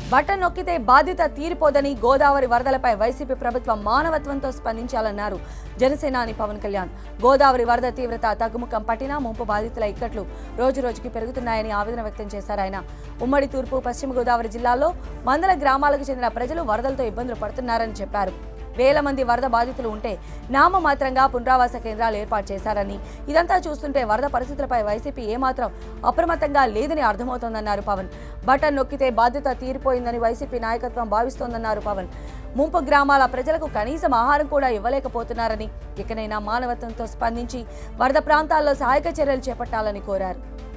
button నొక్కితే బాధ్యత తీరిపోదని Godavari వరదలపై YCP ప్రభుత్వం మానవత్వంతో స్పందించాలన్నారు జనసేనాని పవన్ కళ్యాణ్ గోదావరి వరద తీవ్రత తగ్గుముఖం పట్టినా ముంపు బాధితుల ఇక్కట్లు రోజు రోజుకి పెరుగుతున్నాయని ఆవేదన వ్యక్తం చేశారు ఆయన ఉమ్మడి తూర్పు పశ్చిమ గోదావరి జిల్లాల్లో వందల గ్రామాలకు చెందిన ప్రజలు వరదలతో ఇబ్బందులు పడుతున్నారని చెప్పారు వేల మంది వరద బాధితులు ఉంటే నామమాత్రంగా పునరావాస కేంద్రాలు ఏర్పాటు చేశారని ఇదంతా చూస్తుంటే వరద పరిస్థితులపై వైసీపీ ఏమాత్రం అప్రమత్తంగా లేదని అర్థమవుతోందన్నారు పవన్ బటన్ నొక్కితే బాధ్యత తీరిపోయిందని వైసీపీ నాయకత్వం భావిస్తోందన్నారు పవన్ ముంపు గ్రామాల ప్రజలకు కనీసం ఆహారం కూడా ఇవ్వలేకపోతున్నారని ఇకనైనా మానవత్వంతో స్పందించి వరద ప్రాంతాల్లో సహాయక చర్యలు చేపట్టాలని కోరారు